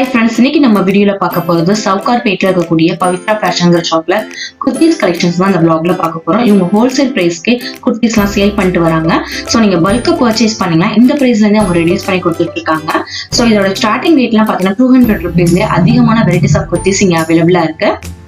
hi friends இன்னைக்கு நம்ம வீடியோல பார்க்க போறது சவுகார் பேட்ல இருக்கக்கூடிய பவித்ரா ஃபேஷன்ங்கிற ஷாப்ல குர்த்திஸ் கலெக்ஷன்ஸ் தான் இந்த vlogல பார்க்க போறோம் இவங்க ஹோல்சேல் பிரைஸ்க்கு குர்த்திஸ்லாம் சேல் பண்ணிட்டு வராங்க ஸோ நீங்க பல்கா பர்ச்சேஸ் பண்ணீங்கன்னா இந்த பிரைஸ்ல இருந்தே அவங்க ரெடியூஸ் பண்ணி கொடுத்துட்டு இருக்காங்க ஸோ இதோட ஸ்டார்டிங் ரேட்லாம் பார்த்தீங்கன்னா டூ ஹண்ட்ரட் ருபீஸ்லேயே அதிகமான வெரைட்டிஸ் ஆஃப் குர்த்திஸ் இங்க அவைலபிளா இருக்கு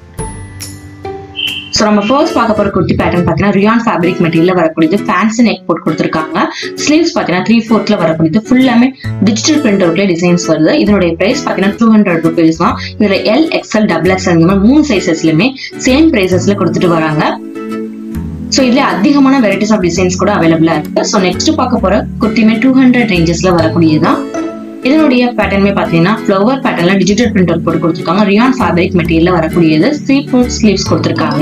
ஸோ நம்ம ஃபர்ஸ்ட் பார்க்க போற குர்த்தி பேட்டர்ன் பார்த்தீங்கன்னா ரியான் ஃபேப்ரிக் மெட்டீரியல் வரக்கூடியது ஃபேன்சி நெக் போட்டு கொடுத்துருக்காங்க ஸ்லீவ்ஸ் பார்த்தீங்கன்னா த்ரீ ஃபோர்த்ல வரக்கூடியது ஃபுல்லாமே டிஜிட்டல் பிரிண்ட் ஒர்க்ல டிசைன்ஸ் வருது இதனுடைய பிரைஸ் பார்த்தீங்கன்னா டூ ஹண்ட்ரட் ருபீஸ் தான் இதுல எல் எக்ஸ்எல் டபுள் எக்ஸ்எல் இந்த மாதிரி மூணு சைசஸ்லயுமே சேம் பிரைசஸ்ல கொடுத்துட்டு வராங்க ஸோ இதுல அதிகமான வெரைட்டிஸ் ஆஃப் டிசைன்ஸ் கூட அவைலபிளா இருக்கு ஸோ நெக்ஸ்ட் பார்க்க போற குர்த்தியுமே டூ ஹண்ட்ரட் ரேஞ்சஸ்ல வரக்கூடியதுதான் இதனுடைய பேட்டர்னுமே பார்த்தீங்கன்னா ஃப்ளவர் பேட்டர்ல டிஜிட்டல் பிரிண்ட் ஒர்க் போட்டு கொடுத்துருக்காங்க ரியான் ஃபேப்ரிக் மெட்டீரியல்ல வரக்கூடியது த்ரீ ஃபோர் ஸ்லீவ்ஸ் கொடுத்துருக்காங்க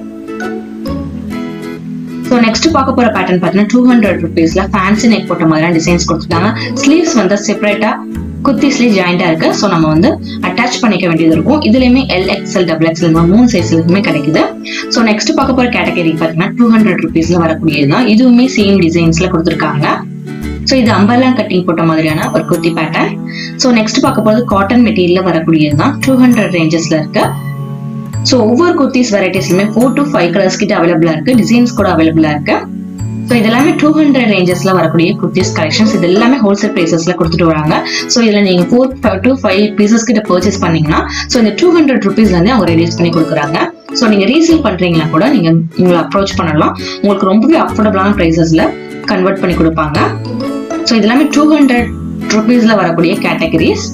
ஸோ நெக்ஸ்ட் பார்க்க போற பேட்டர்ன் பார்த்தீங்கன்னா டூ ஹண்ட்ரட் ருபீஸ்ல ஃபேன்சி நெக் போட்ட மாதிரியான டிசைன்ஸ் கொடுத்துருக்காங்க ஸ்லீவ்ஸ் வந்து செப்பரேட்டா குத்தி ஸ்லீவ் ஜாயிண்டா இருக்கு ஸோ நம்ம வந்து அட்டாச் பண்ணிக்க வேண்டியது இருக்கும் இதுலயுமே எல் எக்ஸ்எல் டபுள் எக்ஸ்எல் மூணு சைஸ்லுமே கிடைக்குது ஸோ நெக்ஸ்ட் பார்க்க போற கேட்டகரி பார்த்தீங்கன்னா டூ ஹண்ட்ரட் ருபீஸ்ல வரக்கூடியதுதான் இதுவுமே சேம் டிசைன்ஸ்ல கொடுத்துருக்காங்க ஸோ இது அம்பர்லா கட்டிங் போட்ட மாதிரியான ஒரு குர்த்தி பேட்டர்ன் ஸோ நெக்ஸ்ட் பார்க்க போறது காட்டன் மெட்டீரியல்ல வரக்கூடியது தான் டூ ஹண்ட்ரட் ரேஞ்சஸ்ல இருக்கு ஸோ ஒவ்வொரு குர்த்திஸ் வெரைட்டிஸ்லுமே ஃபோர் டு ஃபைவ் கலர்ஸ் கிட்ட அவைலபிளா இருக்கு டிசைன்ஸ் கூட அவைலபிளா இருக்கு ஸோ இது எல்லாமே டூ ஹண்ட்ரட் ரேஞ்சஸ்ல வரக்கூடிய குர்த்திஸ் கலெக்ஷன்ஸ் இது எல்லாமே ஹோல்சேல் பிரைசஸ்ல கொடுத்துட்டு வராங்க ஸோ இதுல நீங்க ஃபோர் டு ஃபைவ் பீசஸ் கிட்ட பர்ச்சேஸ் பண்ணீங்கன்னா ஸோ இந்த டூ ஹண்ட்ரட் ருபீஸ்ல இருந்து அவங்க ரிலீஸ் பண்ணி கொடுக்குறாங்க ஸோ நீங்க ரீசேல் பண்றீங்கன்னா கூட நீங்க உங்களை அப்ரோச் பண்ணலாம் உங்களுக்கு ரொம்பவே அஃபோர்டபுளான பிரைசஸ்ல கன்வெர்ட் பண்ணி கொடுப்பாங்க ஸோ இது எல்லாமே டூ ஹண்ட்ரட் ருபீஸ்ல வரக்கூடிய கேட்டகரிஸ்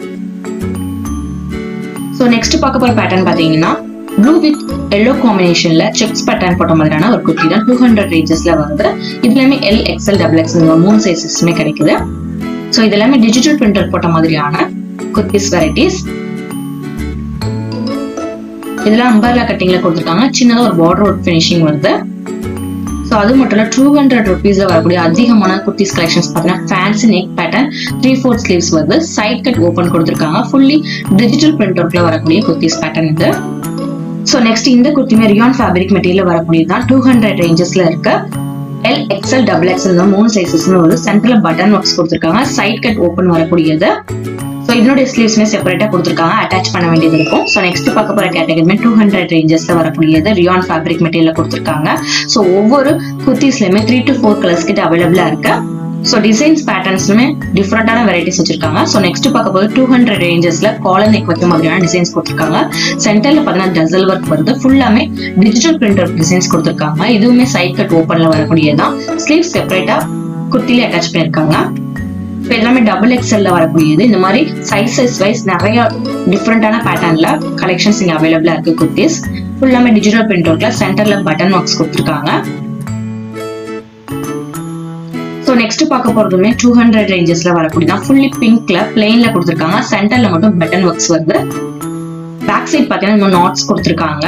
ஸோ நெக்ஸ்ட் பார்க்க போற பேட்டர்ன் பார்த்தீங்கன்னா ப்ளூ வித் எல்லோ காம்பினேஷன்ல செக்ஸ் பேட்டர்ன் போட்ட மாதிரியான ஒரு குர்த்தி தான் டூ ஹண்ட்ரட் ரேஞ்சஸ்ல வருது இதுலயுமே எல் எக்ஸ்எல் டபுள் எக்ஸ்எல் மூணு சைசஸ்மே கிடைக்குது ஸோ இது எல்லாமே டிஜிட்டல் பிரிண்டர் போட்ட மாதிரியான குர்த்திஸ் வெரைட்டிஸ் இதெல்லாம் அம்பர்லா கட்டிங்ல கொடுத்துருக்காங்க சின்னதா ஒரு பார்டர் ஒர்க் ஃபினிஷிங் வருது ஸோ அது மட்டும் இல்ல டூ ஹண்ட்ரட் ருபீஸ்ல வரக்கூடிய அதிகமான குர்த்திஸ் கலெக்ஷன்ஸ் பார்த்தீங்கன்னா fancy neck pattern three fourth sleeves வருது சைட் கட் ஓப்பன் கொடுத்துருக்காங்க ஃபுல்லி டிஜிட்டல் பிரிண்ட் ஒர்க்ல வரக்கூடிய குர்த்திஸ் பேட்டர்ன் இது ஸோ நெக்ஸ்ட் இந்த குர்த்தியுமே ரியான் ஃபேப்ரிக் மெட்டீரியல் வரக்கூடியது தான் டூ ஹண்ட்ரட் ரேஞ்சஸ்ல இருக்கு எல் எக்ஸ்எல் டபுள் எக்ஸ்எல் மூணு சைசஸ்னு வருது சென்டர்ல பட்டன் ஒர்க்ஸ் கொடுத்துருக்காங்க சைட் கட் ஓப்பன் வரக்கூடியது ஸோ இதனுடைய ஸ்லீவ்ஸ்மே செப்பரேட்டா கொடுத்துருக்காங்க அட்டாச் பண்ண வேண்டியது இருக்கும் ஸோ நெக்ஸ்ட் பார்க்க போற கேட்டகரிமே டூ ஹண்ட்ரட் ரேஞ்சஸ்ல வரக்கூடியது ரியான் ஃபேப்ரிக் மெட்டீரியல் கொடுத்துருக்காங்க ஸோ ஒவ்வொரு குர்த்திஸ்லயுமே த்ரீ டு ஃபோர் கலர்ஸ் கிட்ட அவைலபிளா இருக்கு ஸோ டிசைன்ஸ் பேட்டர்ன்ஸ்லுமே டிஃப்ரெண்டான வெரைட்டிஸ் வச்சிருக்காங்க ஸோ நெக்ஸ்ட் பார்க்க போது டூ ஹண்ட்ரட் ரேஞ்சஸ்ல காலர் நெக் வைக்க மாதிரியான டிசைன்ஸ் கொடுத்துருக்காங்க சென்டர்ல பார்த்தீங்கன்னா டசல் ஒர்க் வருது ஃபுல்லாமே டிஜிட்டல் பிரிண்டர் டிசைன்ஸ் கொடுத்துருக்காங்க இதுவுமே சைட் கட் ஓப்பன்ல வரக்கூடியதான் ஸ்லீவ் செப்பரேட்டா குர்த்திலே அட்டாச் பண்ணியிருக்காங்க இப்போ எல்லாமே டபுள் எக்ஸ்எல்ல வரக்கூடியது இந்த மாதிரி சைசஸ் வைஸ் நிறைய டிஃப்ரெண்டான பேட்டர்ன்ல கலெக்ஷன்ஸ் இங்க அவைலபிளா இருக்கு குர்த்திஸ் ஃபுல்லாமே டிஜிட்டல் பிரிண்ட் ஒர்க்ல சென்டர்ல பட்டன் ஒர்க்ஸ் கொடுத்துருக்காங்க ஸோ நெக்ஸ்ட் பார்க்க போறதுமே டூ ஹண்ட்ரட் ரேஞ்சஸ்ல வரக்கூடியதான் ஃபுல்லி பிங்க்ல பிளெயின்ல கொடுத்துருக்காங்க சென்டர்ல மட்டும் பட்டன் ஒர்க்ஸ் வருது பேக் சைட் பார்த்தீங்கன்னா இந்த நாட்ஸ் கொடுத்துருக்காங்க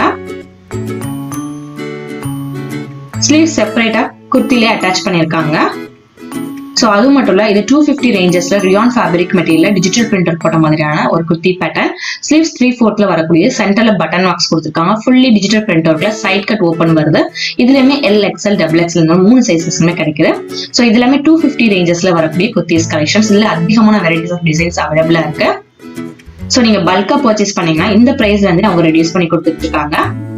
ஸ்லீவ் செப்பரேட்டா குர்த்திலே அட்டாச் பண்ணியிருக்காங்க ஸோ அது மட்டும் இல்ல இது டூ ஃபிஃப்டி ரேஞ்சஸ்ல rayon fabric material digital printer போட்ட மாதிரியான ஒரு குர்த்தி பேட்டர்ன் ஸ்லீவ்ஸ் த்ரீ ஃபோர்த்ல வரக்கூடிய சென்டர்ல பட்டன் வாக்ஸ் கொடுத்துருக்காங்க ஃபுல்லி டிஜிட்டல் பிரிண்ட் ஒர்க்ல சைட் கட் ஓப்பன் வருது இதுலயுமே எல் எக்ஸ்எல் டபுள் எக்ஸ்எல் மூணு சைசஸ்மே கிடைக்குது ஸோ இது எல்லாமே டூ ஃபிஃப்டி ரேஞ்சஸ்ல வரக்கூடிய குர்த்திஸ் கலெக்ஷன்ஸ் இதுல அதிகமான வெரைட்டிஸ் ஆஃப் டிசைன்ஸ் அவைலபிளா இருக்கு ஸோ நீங்க பல்கா பர்ச்சேஸ் பண்ணீங்கன்னா இந்த பிரைஸ்ல இருந்து அவங்க ரெடியூஸ் பண்ணி கொடுத்துட்டு இருக்காங்க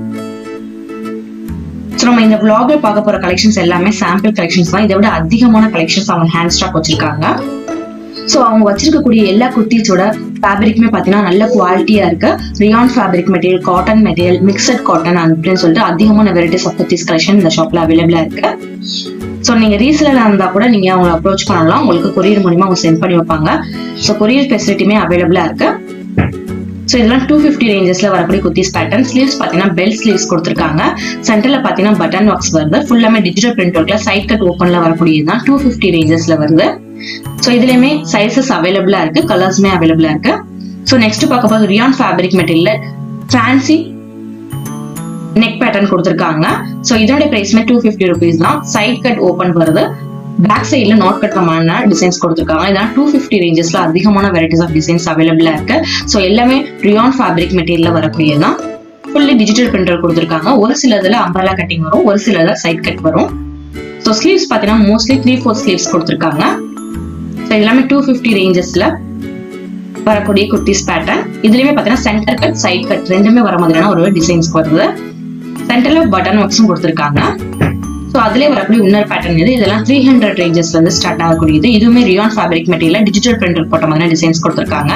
ஸோ நம்ம இந்த vlogல பார்க்க போற கலெக்ஷன்ஸ் எல்லாமே சாம்பிள் கலெக்ஷன்ஸ் தான் இதை விட அதிகமான கலெக்ஷன்ஸ் அவங்க ஹேண்ட் ஸ்டாக் வச்சிருக்காங்க ஸோ அவங்க வச்சிருக்கக்கூடிய எல்லா குர்த்திஸோட ஃபேப்ரிக்குமே பார்த்தீங்கன்னா நல்ல குவாலிட்டியா இருக்கு rayon fabric material cotton material mixed cotton அப்படின்னு சொல்லிட்டு அதிகமான வெரைட்டிஸ் ஆஃப் குர்த்திஸ் கலெக்ஷன் இந்த ஷாப்ல அவைலபிளா இருக்கு ஸோ நீங்க ரீசேலரா இருந்தா கூட நீங்க அவங்களை அப்ரோச் பண்ணலாம் உங்களுக்கு கொரியர் மூலியமா அவங்க சென்ட் பண்ணி வைப்பாங்க ஸோ கொரியர் ஃபெசிலிட்டியுமே அவைலபிளா இருக்கு ஸோ இதெல்லாம் டூ ஃபிஃப்டி ரேஞ்சஸ்ல வரக்கூடிய குர்த்திஸ் பேட்டர்ன் ஸ்லீவ்ஸ் பார்த்தீங்கன்னா பெல்ட் ஸ்லீவ்ஸ் கொடுத்துருக்காங்க சென்டர்ல பார்த்தீங்கன்னா பட்டன் ஒர்க்ஸ் வருது ஃபுல்லாமே டிஜிட்டல் பிரிண்ட் ஒர்க்ல சைட் கட் ஓப்பன்ல வரக்கூடியது தான் டூ ஃபிஃப்டி ரேஞ்சஸ்ல வருது ஸோ இதுலயுமே சைசஸ் அவைலபிளா இருக்கு கலர்ஸுமே அவைலபிளா இருக்கு ஸோ நெக்ஸ்ட் பார்க்க போது rayon fabric material fancy neck pattern கொடுத்துருக்காங்க ஸோ இதோட பிரைஸ்மே டூ ஃபிஃப்டி ருபீஸ் தான் சைட் கட் ஓப்பன் வருது பேக் சைட்ல நாட் கட்டமான டிசைன்ஸ் கொடுத்துருக்காங்க இதெல்லாம் டூ ஃபிஃப்டி ரேஞ்சஸ்ல அதிகமான வெரைட்டிஸ் ஆஃப் டிசைன்ஸ் அவைலபிளா இருக்கு ஸோ எல்லாமே ரியான் ஃபேப்ரிக் மெட்டீரியல்ல வரக்கூடியதுதான் ஃபுல்லி டிஜிட்டல் பிரிண்டர் கொடுத்துருக்காங்க ஒரு சிலதுல அம்பரலா கட்டிங் வரும் ஒரு சிலதுல சைட் கட் வரும் ஸோ ஸ்லீவ்ஸ் பார்த்தீங்கன்னா மோஸ்ட்லி த்ரீ ஃபோர் ஸ்லீவ்ஸ் கொடுத்துருக்காங்க ஸோ எல்லாமே டூ ஃபிஃப்டி ரேஞ்சஸ்ல வரக்கூடிய குர்த்திஸ் பேட்டர்ன் இதுலயுமே பாத்தீங்கன்னா சென்டர் கட் சைட் கட் ரெண்டுமே வர மாதிரியான ஒரு டிசைன்ஸ் வருது சென்டர்ல பட்டன் ஒர்க்ஸும் கொடுத்துருக்காங்க ஸோ அதுலேயே வரக்கூடிய இன்னொரு பேட்டர்ன் இது இதெல்லாம் த்ரீ ஹண்ட்ரட் ரேஞ்சஸ்ல இருந்து ஸ்டார்ட் ஆகக்கூடியது இதுவுமே rayon fabric material digital printer போட்ட மாதிரி டிசைன்ஸ் கொடுத்துருக்காங்க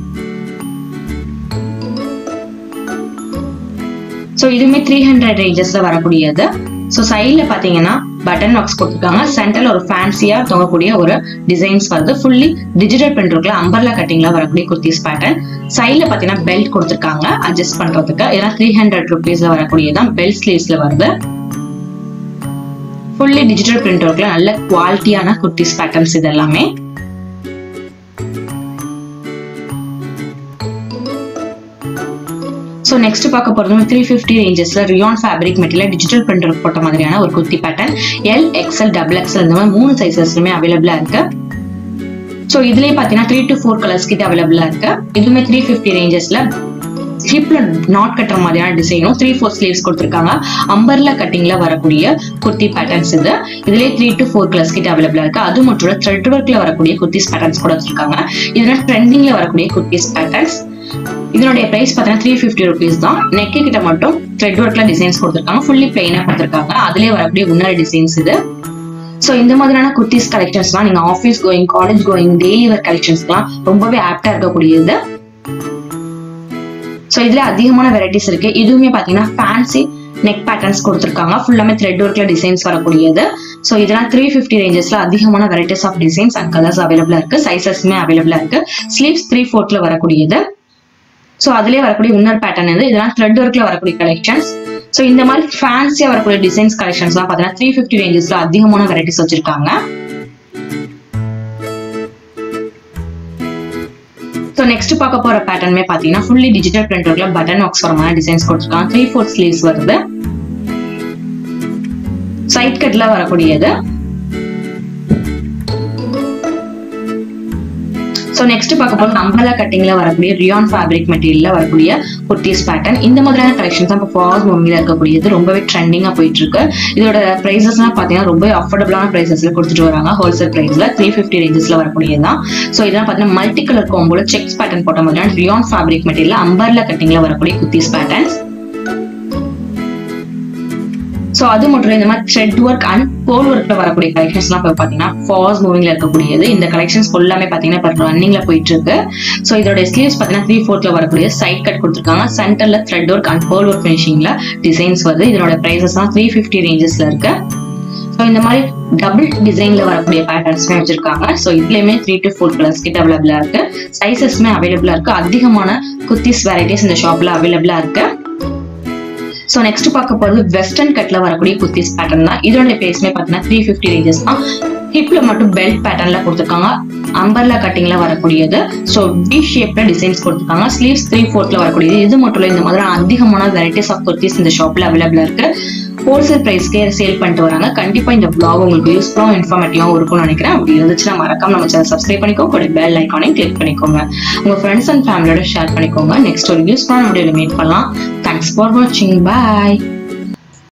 ஸோ இதுவுமே த்ரீ ஹண்ட்ரட் ரேஞ்சஸ்ல வரக்கூடியது ஸோ சைடில் பார்த்தீங்கன்னா பட்டன் ஒர்க்ஸ் கொடுத்துருக்காங்க சென்டர்ல ஒரு ஃபேன்சியா தொங்கக்கூடிய ஒரு டிசைன்ஸ் வருது ஃபுல்லி டிஜிட்டல் பிரிண்டர்ல அம்பர்லா கட்டிங்ல வரக்கூடிய குர்த்திஸ் பேட்டர்ன் சைடில் பார்த்தீங்கன்னா பெல்ட் கொடுத்துருக்காங்க அட்ஜஸ்ட் பண்றதுக்கு இதெல்லாம் த்ரீ ஹண்ட்ரட் ருபீஸ்ல வரக்கூடியதான் பெல்ட் ஸ்லீவ்ஸ்ல வருது ஃபுல்லி டிஜிட்டல் பிரிண்ட் ஒர்க்ல நல்ல குவாலிட்டியான குர்த்திஸ் பேட்டர்ன்ஸ் இது எல்லாமே ஸோ நெக்ஸ்ட் பார்க்க போறது த்ரீ ஃபிஃப்டி ரேஞ்சஸ்ல rayon fabric material digital printer போட்ட மாதிரியான ஒரு kurti pattern L XL double XL இந்த மாதிரி மூணு சைசஸ்லுமே அவைலபிளா இருக்கு ஸோ இதுலயே பார்த்தீங்கன்னா த்ரீ டு ஃபோர் கலர்ஸ் கிட்ட அவைலபிளா இருக்கு இதுவுமே த்ரீ ஃபிஃப்டி ரேஞ்சஸ்ல ஹிப்ல நாட் கட்டுற மாதிரியான டிசைனும் த்ரீ ஃபோர் ஸ்லீவ்ஸ் கொடுத்துருக்காங்க அம்பர்லா கட்டிங்ல வரக்கூடிய குர்த்தி பேட்டர்ன்ஸ் இது இதுலயே த்ரீ டு ஃபோர் கலர்ஸ் கிட்ட அவைலபிளா இருக்கு அது மட்டும் த்ரெட் ஒர்க்ல வரக்கூடிய குர்த்திஸ் பேட்டர்ன்ஸ் கூட வச்சிருக்காங்க இதெல்லாம் ட்ரெண்டிங்ல வரக்கூடிய குர்த்திஸ் பேட்டர்ன்ஸ் இதனுடைய பிரைஸ் பார்த்தீங்கன்னா த்ரீ ஃபிஃப்டி ருபீஸ் தான் நெக்கு கிட்ட மட்டும் த்ரெட் ஒர்க்ல டிசைன்ஸ் கொடுத்துருக்காங்க ஃபுல்லி பிளெயினா கொடுத்துருக்காங்க அதுலயே வரக்கூடிய முன்னாடி டிசைன்ஸ் இது ஸோ இந்த மாதிரியான குர்த்திஸ் கலெக்ஷன்ஸ்லாம் நீங்க office going college going daily work கலெக்ஷன்ஸ்லாம் ரொம்பவே ஆப்டா இருக்கக்கூடியது ஸோ இதுல அதிகமான வெரைட்டிஸ் இருக்கு இதுவுமே பாத்தீங்கன்னா ஃபேன்சி நெக் பேட்டர்ன்ஸ் கொடுத்துருக்காங்க ஃபுல்லாமே த்ரெட் ஒர்க்ல டிசைன்ஸ் வரக்கூடியது ஸோ இதெல்லாம் த்ரீ ஃபிஃப்டி ரேஞ்சஸ்ல அதிகமான varieties of designs and colours அவைலபிளா இருக்கு சைசஸ்மே அவைலபிளா இருக்கு ஸ்லீவ்ஸ் த்ரீ ஃபோர்த்ல வரக்கூடியது ஸோ அதுலேயே வரக்கூடிய இன்னொரு பேட்டர்ன் இது இதெல்லாம் த்ரெட் ஒர்க்ல வரக்கூடிய கலெக்ஷன்ஸ் ஸோ இந்த மாதிரி ஃபேன்சியா வரக்கூடிய டிசைன்ஸ் கலெக்ஷன்ஸ்லாம் பார்த்தீங்கன்னா த்ரீ ஃபிஃப்டி ரேஞ்சஸ்ல அதிகமான வெரைட்டிஸ் வச்சிருக்காங்க ஸோ நெக்ஸ்ட் பார்க்க போற பேட்டர்னுமே பார்த்தீங்கன்னா ஃபுல்லி டிஜிட்டல் பிரிண்ட் ஒர்க்ல பட்டன் ஒர்க்ஸ் வர மாதிரி டிசைன்ஸ் கொடுத்துருக்காங்க த்ரீ ஃபோர் ஸ்லீவ்ஸ் வருது சைட் கட்ல வரக்கூடியது ஸோ நெக்ஸ்ட் பார்க்க போகிறது அம்பலா கட்டிங்ல வரக்கூடிய ரியான் ஃபேப்ரிக் மெட்டீரியல்ல வரக்கூடிய குர்த்திஸ் பேட்டர்ன் இந்த மாதிரியான கலெக்ஷன்ஸ் தான் இப்போ ஃபாஸ்ட் மூவில இருக்கக்கூடியது ரொம்பவே ட்ரெண்டிங்கா போயிட்டு இருக்கு இதோட பிரைசஸ்லாம் பார்த்தீங்கன்னா ரொம்ப அஃபோர்டபுளான பிரைசஸ்ல கொடுத்துட்டு வராங்க ஹோல்சேல் பிரைஸ்ல த்ரீ ஃபிஃப்டி ரேஞ்சஸ்ல வரக்கூடியது தான் ஸோ இதெல்லாம் பார்த்தீங்கன்னா மல்டி கலர் கோம்போல செக்ஸ் பேட்டர்ன் போட்ட மாதிரியான ரியான் ஃபேப்ரிக் மெட்டீரியல் அம்பர்லா கட்டிங்ல வரக்கூடிய குர்த்திஸ் பேட்டர்ன்ஸ் ஸோ அது மட்டும் இந்த மாதிரி த்ரெட் ஒர்க் அண்ட் போல் ஒர்க்ல வரக்கூடிய கலெக்ஷன்ஸ்லாம் இப்போ பார்த்தீங்கன்னா ஃபாஸ்ட் மூவிங்ல இருக்கக்கூடியது இந்த கலெக்ஷன்ஸ் ஃபுல்லாமே பார்த்தீங்கன்னா இப்போ ரன்னிங்ல போயிட்டு இருக்கு ஸோ இதோட ஸ்லீவ்ஸ் பார்த்தீங்கன்னா த்ரீ ஃபோர்த்ல வரக்கூடிய சைட் கட் கொடுத்துருக்காங்க சென்டர்ல த்ரெட் ஒர்க் அண்ட் போல் ஒர்க் ஃபினிஷிங்ல டிசைன்ஸ் வருது இதோட பிரைசஸ் தான் த்ரீ ஃபிஃப்டி ரேஞ்சஸ்ல இருக்கு ஸோ இந்த மாதிரி டபுள் டிசைன்ல வரக்கூடிய பேட்டர்ன்ஸ்மே வச்சிருக்காங்க ஸோ இதுலயுமே த்ரீ டு ஃபோர் கலர்ஸ் கிட்ட அவைலபிளா இருக்கு சைசஸ்மே அவைலபிளா இருக்கு அதிகமான குர்த்திஸ் வெரைட்டிஸ் இந்த ஷாப்ல அவைலபிளா இருக்கு ஸோ நெக்ஸ்ட் பார்க்க போகிறது வெஸ்டர்ன் கட்ல வரக்கூடிய குர்த்திஸ் பேட்டர்ன் தான் இதோட பேஸ்மே பார்த்தீங்கன்னா த்ரீ ஃபிஃப்டி ரேஞ்சஸ் தான் ஹிப்ல மட்டும் பெல்ட் பேட்டர்ன்ல கொடுத்துருக்காங்க அம்பர்லா கட்டிங்ல வரக்கூடியது ஸோ டி ஷேப்ல டிசைன்ஸ் கொடுத்துருக்காங்க ஸ்லீவ்ஸ் த்ரீ ஃபோர்த்ல வரக்கூடியது இது மட்டும் இல்லை இந்த மாதிரி அதிகமான வெரைட்டிஸ் ஆஃப் குர்த்திஸ் இந்த ஷாப்ல அவைலபிளா இருக்கு ஹோல்சேல் ப்ரைஸ்க்கே சேல் பண்ணிட்டு வராங்க கண்டிப்பா இந்த பிளாக் உங்களுக்கு யூஸ்ஃபுல்லாகவும் இன்ஃபார்மேட்டிவாகவும் இருக்கும்னு நினைக்கிறேன் அப்படி இருந்துச்சுன்னா மறக்காம நம்ம சேனல் சப்ஸ்கிரைப் பண்ணிக்கோங்க கூட பெல் ஐக்கானையும் கிளிக் பண்ணிக்கோங்க உங்க ஃப்ரெண்ட்ஸ் அண்ட் ஃபேமிலியோட ஷேர் பண்ணிக்கோங்க நெக்ஸ்ட் ஒரு யூஸ்ஃபுல்லான வீடியோல மீட் பண்ணலாம் தேங்க்ஸ் ஃபார் வாட்சிங் பாய்